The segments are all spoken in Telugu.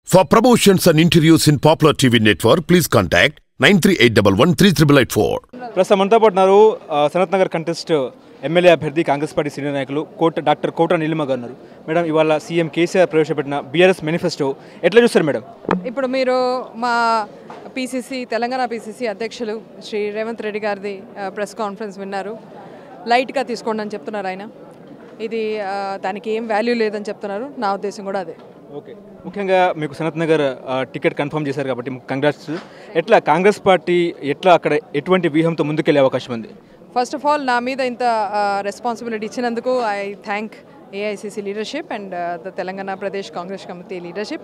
For promotions and interviews in Popular TV network, please contact 93811 ప్రస్తుతం మనతో పాటు ఉన్నారు ఆ, సనత్ నగర్ కంటెస్ట్ ఎమ్మెల్యే అభ్యర్థి కాంగ్రెస్ పార్టీ సీనియర్ నాయకులు కోట డాక్టర్ కోట నీలిమ గారు ఉన్నారు మేడం ఇవాళ సీఎం కేసీఆర్ ప్రవేశపెట్టిన బీఆర్ఎస్ మేనిఫెస్టో ఎట్లా చూస్తారు మేడం ఇప్పుడు మీరు మా పీసీసీ తెలంగాణ పీసీసీ అధ్యక్షులు శ్రీ రేవంత్ రెడ్డి గారిది ఆ, ప్రెస్ కాన్ఫరెన్స్ విన్నారు లైట్గా తీసుకోండి అని చెప్తున్నారు ఆయన ఇది ఆ, దానికి ఏం వాల్యూ లేదని చెప్తున్నారు నా ఉద్దేశం కూడా అదే ఓకే ముఖ్యంగా మీకు సనత్ నగర్ ఆ, టికెట్ కన్ఫర్మ్ చేశారు కాబట్టి కంగ్రాట్స్ ఎట్లా కాంగ్రెస్ పార్టీ ఎట్లా అక్కడ ఎటువంటి వ్యూహంతో ముందుకెళ్లే అవకాశం ఉంది ఫస్ట్ ఆఫ్ ఆల్ నా మీద ఇంత రెస్పాన్సిబిలిటీ ఇచ్చినందుకు I thank AICC leadership and the Telangana Pradesh Congress committee leadership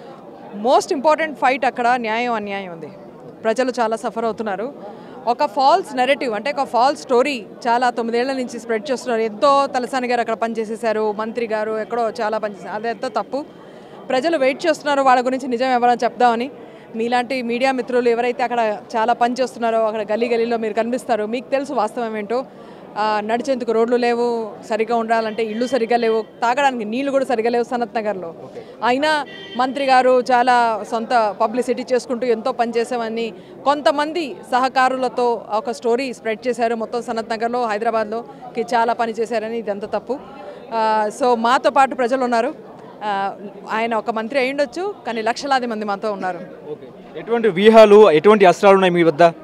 most important fight అక్కడ న్యాయం అన్యాయం ఉంది ప్రజలు చాలా సఫర్ అవుతున్నారు ఒక ఫాల్స్ నెరేటివ్ అంటే ఒక ఫాల్స్ స్టోరీ చాలా తొమ్మిదేళ్ల నుంచి స్ప్రెడ్ చేస్తున్నారు ఎంతో తలసాని గారు అక్కడ పనిచేసేసారు మంత్రి గారు ఎక్కడో చాలా పనిచేసారు అదంతా తప్పు ప్రజలు వెయిట్ చేస్తున్నారు వాళ్ళ గురించి నిజం ఎవరైనా చెప్దామని మీలాంటి మీడియా మిత్రులు ఎవరైతే అక్కడ చాలా పని చేస్తున్నారో అక్కడ గల్లీ గల్లీలో మీరు కనిపిస్తారు మీకు తెలుసు వాస్తవం ఏంటో ఆ, నడిచేందుకు రోడ్లు లేవు సరిగా ఉండాలంటే ఇళ్ళు సరిగా లేవు తాగడానికి నీళ్లు కూడా సరిగా లేవు సనత్ నగర్లో అయినా మంత్రి గారు చాలా సొంత పబ్లిసిటీ చేసుకుంటూ ఎంతో పనిచేసామని కొంతమంది సహకారులతో ఒక స్టోరీ స్ప్రెడ్ చేశారు మొత్తం సనత్ నగర్లో హైదరాబాద్లోకి చాలా పని చేశారని ఇదంతా తప్పు ఆ, సో మాతో పాటు ప్రజలు ఉన్నారు ఆ, ఆయన ఒక మంత్రి అయ్యుండొచ్చు కానీ లక్షలాది మంది మాతో ఉన్నారు ఓకే ఎటువంటి వ్యూహాలు ఎటువంటి అస్త్రాలు ఉన్నాయి మీ వద్ద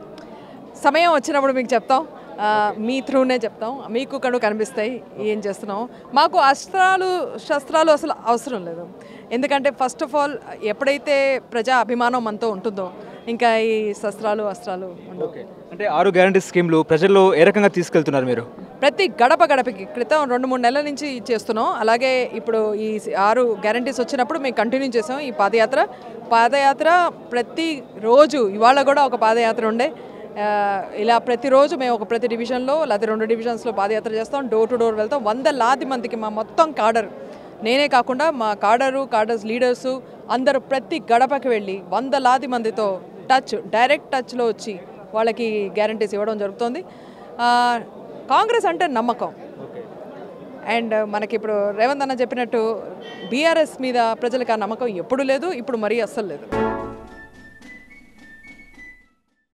సమయం వచ్చినప్పుడు మీకు చెప్తాం ఆ, మీ త్రూనే చెప్తాం మీకు కను కనిపిస్తాయి ఏం చేస్తున్నాం మాకు అస్త్రాలు శస్త్రాలు అసలు అవసరం లేదు ఎందుకంటే ఫస్ట్ ఆఫ్ ఆల్ ఎప్పుడైతే ప్రజా అభిమానం మనతో ఉంటుందో ఇంకా ఈ శస్త్రాలు అస్త్రాలు ఉండవు ఓకే అంటే ఆరు గ్యారంటీ స్కీమ్లు ప్రజల్లో ఏ రకంగా తీసుకెళ్తున్నారు మీరు ప్రతి గడప గడపకి క్రితం రెండు మూడు నెలల నుంచి చేస్తున్నాం అలాగే ఇప్పుడు ఈ ఆరు గ్యారంటీస్ వచ్చినప్పుడు మేము కంటిన్యూ చేసాం ఈ పాదయాత్ర పాదయాత్ర ప్రతి రోజు ఇవాళ కూడా ఒక పాదయాత్ర ఉండే ఆ, ఇలా ప్రతిరోజు మేము ఒక ప్రతి డివిజన్లో లేకపోతే రెండు డివిజన్స్లో పాదయాత్ర చేస్తాం డోర్ టు డోర్ వెళ్తాం వందలాది మందికి మా మొత్తం కాడర్ నేనే కాకుండా మా కాడరు కాడర్స్ లీడర్సు అందరూ ప్రతి గడపకి వెళ్ళి వందలాది మందితో టచ్ డైరెక్ట్ టచ్లో వచ్చి వాళ్ళకి గ్యారంటీస్ ఇవ్వడం జరుగుతుంది ఆ, కాంగ్రెస్ అంటే నమ్మకం అండ్ మనకి ఇప్పుడు రేవంత్ అన్న చెప్పినట్టు బీఆర్ఎస్ మీద ప్రజలకు ఆ నమ్మకం ఎప్పుడు లేదు ఇప్పుడు మరీ అస్సలు లేదు